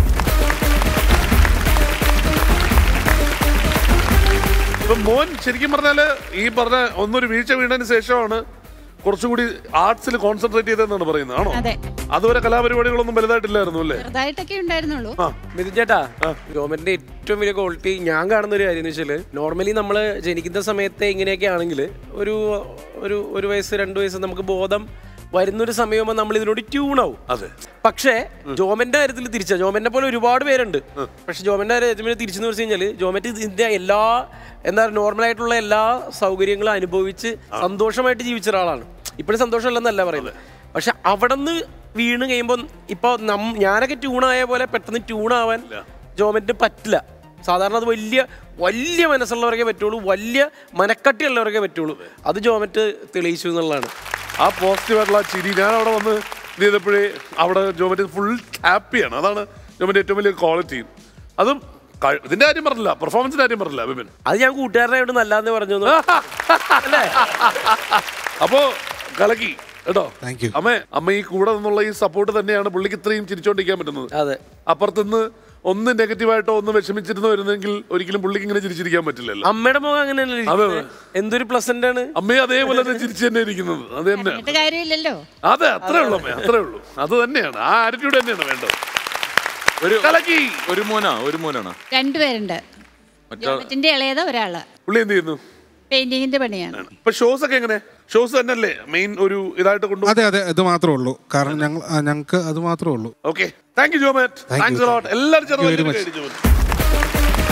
ഇപ്പൊ മോൻ ശരിക്കും പറഞ്ഞാല് ഈ പറഞ്ഞ ഒന്നൊരു വീഴ്ച വീണതിന് ശേഷമാണ് കുറച്ചുകൂടി ആർട്സിൽ കോൺസെൻട്രേറ്റ് ചെയ്തതെന്നാണ് പറയുന്നത് ആണോ അതെ അതുവരെ കലാപരിപാടികളൊന്നും വലുതായിട്ടില്ലായിരുന്നു അല്ലേ ചെറുതായിട്ടൊക്കെ ഉണ്ടായിരുന്നുള്ളൂ മിഥുൻ ചേട്ടാ ജോമെറ്റിന്റെ ഏറ്റവും വലിയ ക്വാളിറ്റി ഞാൻ കാണുന്ന ഒരു കാര്യം എന്ന് വെച്ചാല് നോർമലി നമ്മൾ ജനിക്കുന്ന സമയത്ത് ഇങ്ങനെയൊക്കെ ആണെങ്കിൽ ഒരു ഒരു ഒരു വയസ്സ് രണ്ട് വയസ്സ് നമുക്ക് ബോധം വരുന്നൊരു സമയമാകുമ്പോൾ നമ്മൾ ഇതിനോട് ട്യൂൺ ആവും അതെ പക്ഷേ ജോമന്റെ കാര്യത്തിൽ തിരിച്ചാ ജോമന്റെ പോലെ ഒരുപാട് പേരുണ്ട് പക്ഷെ ജോമന്റെ കാര്യത്തിൽ തിരിച്ചെന്ന് വെച്ച് കഴിഞ്ഞാൽ ജോമറ്റ് ഇതിന്റെ എല്ലാ എന്താ നോർമൽ ആയിട്ടുള്ള എല്ലാ സൗകര്യങ്ങളും അനുഭവിച്ച് സന്തോഷമായിട്ട് ജീവിച്ച ഒരാളാണ് ഇപ്പോഴും സന്തോഷമല്ലെന്നല്ല പറയുന്നത് പക്ഷെ അവിടെ നിന്ന് വീണ് കഴിയുമ്പോൾ ഇപ്പൊ നം- ഞാനൊക്കെ ട്യൂണായ പോലെ പെട്ടെന്ന് ട്യൂണാവാൻ ജോമറ്റിന് പറ്റില്ല സാധാരണ അത് വലിയ വലിയ മനസ്സുള്ളവർക്കേ പറ്റുള്ളൂ വലിയ മനക്കട്ടിയുള്ളവർക്കേ പറ്റുള്ളൂ അത് ജോമറ്റ് തെളിയിച്ചു എന്നുള്ളതാണ് ആ പോസിറ്റീവ് ആയിട്ടുള്ള ആ ചിരി ഞാൻ അവിടെ വന്ന് ഇത് ചെയ്തപ്പോഴേ അവിടെ ജോമറ്റ് ഫുൾ ഹാപ്പിയാണ് അതാണ് ജോമന്റെ ഏറ്റവും വലിയ ക്വാളിറ്റി അതും കഴി- ഇതിന്റെ കാര്യം പറഞ്ഞില്ല പെർഫോമൻസിന്റെ കാര്യം പറഞ്ഞില്ല ബിപിൻ അത് ഞാൻ കൂട്ടുകാരനായിട്ട് നല്ലാന്ന് പറഞ്ഞു എന്ന്. അല്ലേ അപ്പോ കലക്കി കേട്ടോ താങ്ക് യു അമ്മേ അമ്മ ഈ കൂടെ നിന്നുള്ള ഈ സപ്പോർട്ട് തന്നെയാണ് പുള്ളിക്ക് ഇത്രയും ചിരിച്ചോണ്ടിരിക്കാൻ പറ്റുന്നത് അതെ അപ്പുറത്തുനിന്ന് ഒന്ന് നെഗറ്റീവായിട്ടോ ഒന്ന് വിഷമിച്ചിരുന്നു വരുന്നെങ്കിൽ ഒരിക്കലും പുള്ളിക്ക് ഇങ്ങനെ ചിരിച്ചിരിക്കാൻ പറ്റില്ലല്ലോ അമ്മയുടെ മുഖം അങ്ങനെയല്ലേ അതെ, ഇരിക്കുന്നെ? എന്തൊരു പ്ലസന്റ് ആണ് അമ്മയും അതേപോലെ തന്നെ ചിരിച്ചു തന്നെ ഇരിക്കുന്നത് അത് തന്നെ എന്നിട്ട് കാര്യമില്ലല്ലോ അതെ അത്രേ ഉള്ളൂ അമ്മേ അത്രേ ഉള്ളൂ അത് തന്നെയാണ് ആ ആറ്റിറ്റ്യൂഡ് തന്നെയാണ് വേണ്ടത് ഒരു കലക്കി ഒരു മോനാ ഒരു മോനാണ് രണ്ടുപേരുണ്ട് മറ്റാൾ ജോമറ്റിന്റെ ഇളയത് ഒരാള് പുള്ളി എന്ത് ചെയ്യുന്നു പെയിന്റിങ്ങിന്റെ പണിയാണ് ഇപ്പൊ ഷോസ് ഒക്കെ എങ്ങനെ ഷോസ് തന്നെയല്ലേ മെയിൻ ഒരു ഇതായിട്ട് കൊണ്ടു അതെ അതെ ഇത് മാത്രമേ ഉള്ളൂ കാരണം ഞങ്ങൾ ആ, ഞങ്ങൾക്ക് അത് മാത്രമേ ഉള്ളൂ okay thank you Jomat Thank you. Thanks lot എല്ലാവരും Thank you very ചെറുതായി much. കൈയടിച്ചു ജോമറ്റ്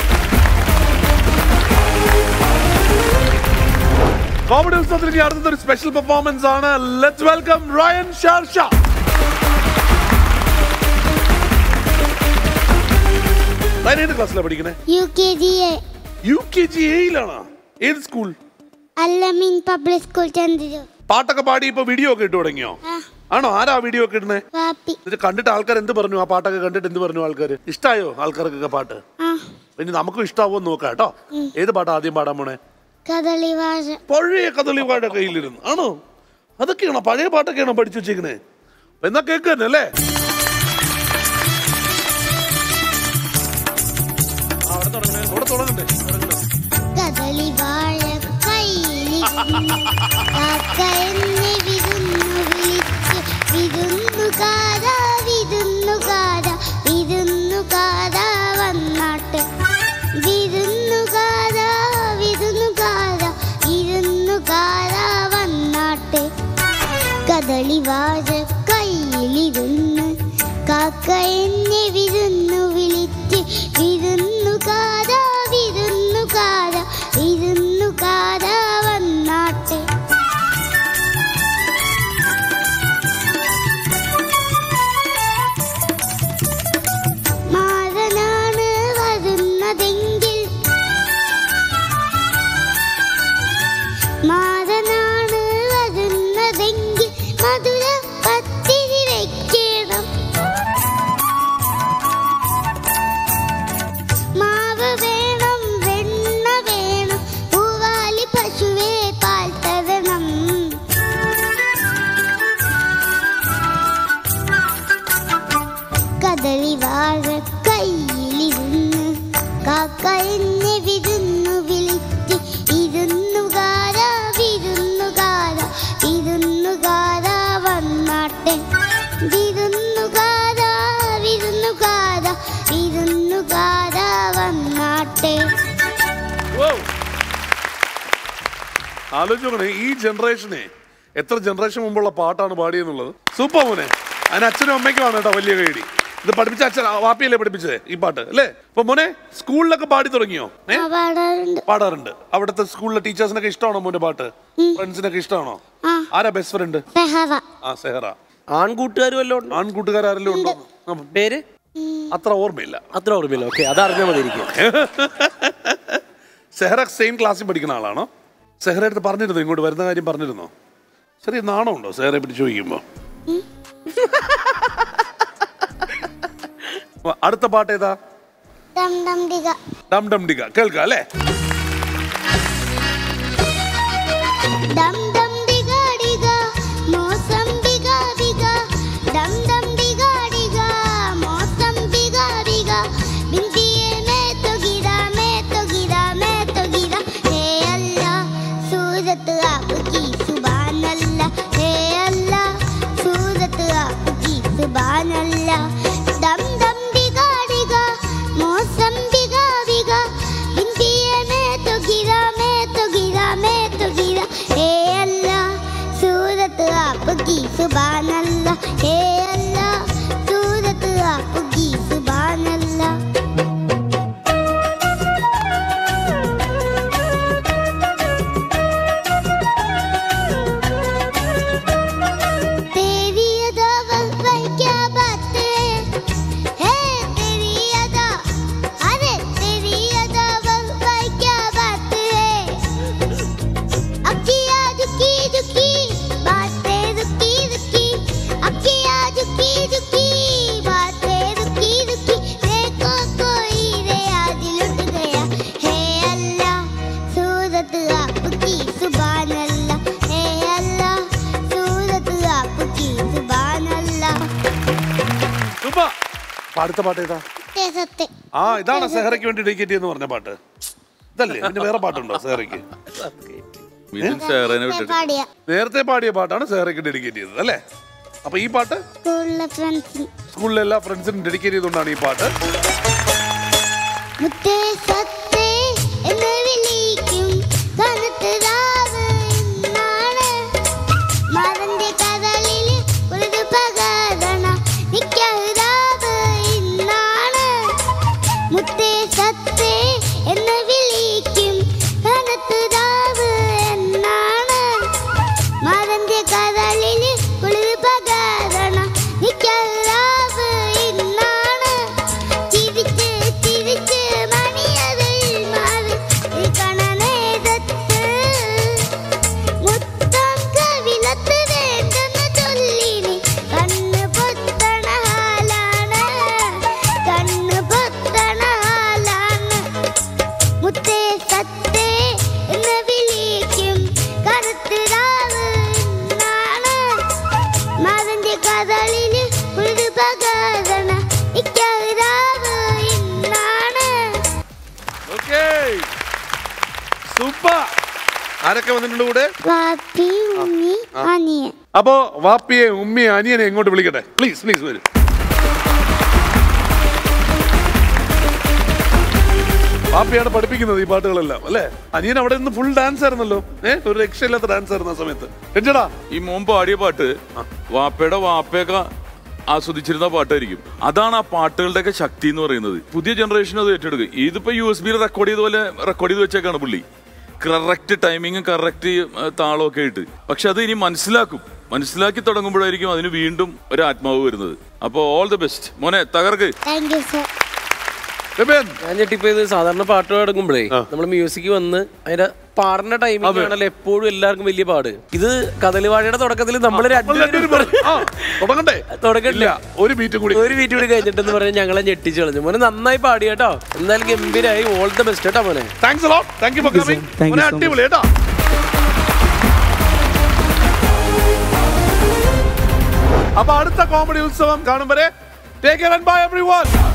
കോമഡി ഉത്സവത്തിലേക്ക് അടുത്ത ഒരു സ്പെഷ്യൽ പെർഫോമൻസ് ആണ് ലെറ്റ്സ് വെൽക്കം റയൻ ഷാർഷ റയൻ ഏത് ക്ലാസ്സിലാണ് പഠിക്കണേ U K G A U K G എയിലാണോ ഏത് school Allameen public school Chandrur പാട്ടൊക്കെ പാടി ഇപ്പൊ വീഡിയോ ഒക്കെ ഇട്ട് തുടങ്ങിയോ ആണോ ആരാ വീഡിയോ ഒക്കെ ഇടുന്നേ വാപ്പി ഇത് കണ്ടിട്ട് ആൾക്കാർ എന്ത് പറഞ്ഞു ആ പാട്ടൊക്കെ കണ്ടിട്ട് എന്ത് പറഞ്ഞു ആൾക്കാർ ഇഷ്ടായോ ആൾക്കാർക്കൊക്കെ പാട്ട് ആ ഇനി നമുക്കും ഇഷ്ടാവോ നോക്കാം കേട്ടോ ഏത് പാട്ടാ ആദ്യം പാടാൻ പോണേ കദളി ഭാഷ പഴയ കഥളി പാട്ടൊക്കെ കയ്യിലിരുന്നു ആണോ അതൊക്കെയാണോ പഴയ പാട്ടൊക്കെയാണോ പഠിച്ചു വെച്ചേക്കണേ എന്നാ കേക്ക് തന്നെ അല്ലേ അവിടെ തുടങ്ങണ്ടേ കദളി വാഴ കയ്യിലിരുന്ന് കാക്ക എന്നെ വിരുന്നു വിളിച്ച് വിരുന്നുകാര വിരുന്നുകാര വിരുന്നുകാര വന്നാട്ടെ വിരുന്നു കദളി വാഴ കയ്യിലിരുന്ന് കാക്ക എന്നെ വിരുന്നു വിളിച്ച് വിരുന്നുകാര വിരുന്നുകാര വിരുന്നുകാര വന്നാട്ടെ മാറനാണ് വരുന്നതെങ്കിൽ മാറനാണ് വരുന്നതെങ്കിൽ മധുര പത്തിരി വെക്കണം മാവ് വേണം വെണ്ണ വേണം പൂവാലി പശുവേ പാൽ തരണം കദളി വാഴ കയ്യിലിരുന്ന് കാക്ക എന്നെ വിരുന്നു വിളിച്ച് ഇരുന്നുകാര വിരുന്നുകാര വിരുന്നുകാര വന്നാട്ടെ വിരുന്നുകാര വിരുന്നുകാര വിരുന്നുകാര വന്നാട്ടെ ആലോചിക്കണേ ഈ ജനറേഷനെ എത്ര ജനറേഷൻ മുമ്പുള്ള പാട്ടാണ് പാടിയെന്നുള്ളത് സൂപ്പർ മോനെ അതിന് അച്ഛനും അമ്മയ്ക്കുമാണ് കേട്ടോ വലിയ കൈഡി ഇത് പഠിപ്പിച്ച അച്ഛൻ വാപ്പിയല്ലേ പഠിപ്പിച്ചത് ഈ പാട്ട് അല്ലേ അപ്പൊ മോനെ സ്കൂളിലൊക്കെ പാടി തുടങ്ങിയോ ഏ? പാടാറുണ്ട് പാടാറുണ്ട് അവിടുത്തെ സ്കൂളിലെ ടീച്ചേഴ്സിനൊക്കെ ഇഷ്ടമാണോ മോന്റെ പാട്ട് ഫ്രണ്ട്സിനൊക്കെ ഇഷ്ടമാണോ ആരാ ബെസ്റ്റ് ഫ്രണ്ട് സെഹറ ആ സെഹറ ആൺകൂട്ടുകാരും വല്ലോ ആൺകൂട്ടുകാരെല്ലാം ഉണ്ടോ ആ, പേര് അത്ര ഓർമ്മയില്ല അത്ര ഓർമ്മയില്ല ഓക്കെ അത് അറിഞ്ഞാൽ മതി എനിക്ക് സെഹറ സെയിം ക്ലാസ്സിൽ പഠിക്കുന്ന ആളാണോ സെഹറ അടുത്ത് പറഞ്ഞിരുന്നോ ഇങ്ങോട്ട് വരുന്ന കാര്യം പറഞ്ഞിരുന്നോ ചെറിയ നാണം ഉണ്ടോ സെഹറയെ പറ്റി ചോദിക്കുമ്പോ അപ്പൊ അടുത്ത പാട്ട് ഏതാ ഡം ഡം ഡിക ഡം ഡം ഡിക കേൾക്കാം അല്ലേ ഡം ഡം ഡിക ഡിക മോസം ഡിക ഡിക ഡം ഡം ഡിക ഡിക മോസം ഡിക ഡിക ബിന്ദിയെ മേ तो गिरा मैं तो गिरा मैं तो गिरा हे अल्लाह सूरत आपकी सुभान अल्लाह हे अल्लाह सूरत आपकी सुभान अल्लाह डम डम डिगा डिगा मौसम बिगा बिगा बिंदिए में तो गिरा मैं तो गिरा मैं तो गिरा हे अल्लाह सूरत आपकी सुभान अल्लाह हे अल्लाह सूरत आपकी सुभान अल्लाह तेरी अदा वल्फल क्या बात है हे तेरी अदा अरे तेरी अदा वल्फल क्या बात है अखियाँ दुखी दुखी बातें रुकी रुकी अखियाँ दुखी दुखी बातें रुकी रुकी देखो कोई रे दिल उठ गया हे अल्लाह सूरत आपकी सुभान अल्लाह हे अल्लाह सूरत आपकी सुभान अल्लाह സൂപ്പർ അപ്പൊ അടുത്ത പാട്ട് ഏതാ സത്യ സത്യ ആ ഇതാണ് സെഹറയ്ക്ക് വേണ്ടി ഡെഡിക്കേറ്റ് എന്ന് പറഞ്ഞ പാട്ട് ഇതല്ലേ പിന്നെ വേറെ പാട്ടുണ്ടോ സെഹറയ്ക്ക് വിജിൻ സെഹറനെ വിട്ടിട്ട് പാടിയ നേരത്തെ പാടിയ പാട്ടാണ് സെഹറയ്ക്ക് ഡെഡിക്കേറ്റ് ചെയ്തത് അല്ലേ അപ്പൊ ഈ പാട്ട് സ്കൂളിലെ ഫ്രണ്ട്സിന് സ്കൂളിലെ എല്ലാ ഫ്രണ്ട്സിനും ഡെഡിക്കേറ്റ് ചെയ്തുകൊണ്ടാണ് ഈ പാട്ട് മുത്തേ സത്തേ എന്ന് വിളിക്കും കനത്ത് രാവ് ഇന്നാണ് മറന്റെ കഥളിൽ ഒരു പകരണ നിക്കഹ്റാവ് ഇന്നാണ് മുത്തേ സത്തേ എന്ന് വിളിക്കും കനത്ത് രാവ് എന്നാണ് മറന്റെ കഥളിൽ ഒരു പകരണ നിക്കഹ്റാവ് ഇന്നാണ് ചിരിച്ച് ചിരിച്ച് മണിയതിൽ മാറി ഇരിക്കണ നേരത്ത് മുത്തം കവിളത്ത് വേണ്ടെന്ന് ചൊല്ലിനി കണ്ണ് പൊത്തണ ഹാലാണ് കണ്ണ് പൊത്തണ ഹാലാണ് മുത്തേ സത്തേ എന്ന് വിളിക്കും കറുത്തിരാവ് എന്നാണ് മകന്റെ കഥളില് ഒരു പകരണ ഇക്കറാവ് ഇന്നാണ് ഓക്കേ സൂപ്പർ ആരൊക്കെ വന്നിട്ടുണ്ട് കൂടെ വാപ്പി ഉമ്മി ആ. അനിയൻ അപ്പോ വാപ്പിയെ ഉമ്മിയെ അനിയനെ എങ്ങോട്ട് വിളിക്കട്ടെ പ്ലീസ് പ്ലീസ് വരൂ പാപ്പിയാണ് പഠിപ്പിക്കുന്നത് ഈ പാട്ടുകളെല്ലാം അല്ലേ അനിയൻ അവിടെ നിന്ന് ഫുൾ ഡാൻസ് ആയിരുന്നല്ലോ ഏഹ് ഒരു രക്ഷയില്ലാത്ത ഡാൻസ് ആയിരുന്നു ആ സമയത്ത് രഞ്ജടാ ഈ മോൻ പാടിയ പാട്ട് വാപ്പയുടെ വാപ്പയൊക്കെ ആസ്വദിച്ചിരുന്ന പാട്ടായിരിക്കും അതാണ് ആ പാട്ടുകളുടെയൊക്കെ ശക്തി എന്ന് പറയുന്നത് പുതിയ ജനറേഷൻ അത് ഏറ്റെടുക്കും ഇതിപ്പോ യു എസ് ബിയിൽ റെക്കോർഡ് ചെയ്ത പോലെ റെക്കോർഡ് ചെയ്ത് വെച്ചേക്കാണ് പുള്ളി കറക്റ്റ് ടൈമിങ്ങും കറക്റ്റ് താളമൊക്കെ ആയിട്ട് പക്ഷെ അത് ഇനി മനസ്സിലാക്കും മനസ്സിലാക്കി തുടങ്ങുമ്പോഴായിരിക്കും അതിന് വീണ്ടും ഒരു ആത്മാവ് വരുന്നത് അപ്പോൾ ഓൾ ദി ബെസ്റ്റ് മോനെ തകർക്ക് താങ്ക് യു സർ ഞാൻ ഞെട്ടിപ്പോയത് സാധാരണ പാട്ട് പാടുമ്പോഴേ നമ്മൾ മ്യൂസിക് വന്ന് അതിന്റെ പാടുന്ന ടൈമിംഗ് ആണല്ലോ എപ്പോഴും എല്ലാവർക്കും വലിയ പാട് ഇത് കദളിവാഴയുടെ തുടക്കത്തിൽ നമ്മൾ തുടങ്ങണ്ടേ തുടങ്ങട്ടില്ല ഒരു ബീറ്റ് കൂടി ഒരു ബീറ്റ് കൂടി കഴിഞ്ഞിട്ടെന്ന് പറഞ്ഞ് ഞങ്ങളെ ഞെട്ടിച്ച് കളഞ്ഞു മോനെ നന്നായി പാടി കേട്ടോ എന്തായാലും ഗംഭീരായി ഓൾ ദ ബെസ്റ്റ് കേട്ടോ മോനെ thanks a lot thank you for coming Thank you so അടിപൊളി കേട്ടോ അപ്പൊ അടുത്ത കോമഡി ഉത്സവം കാണും വരെ take care and bye everyone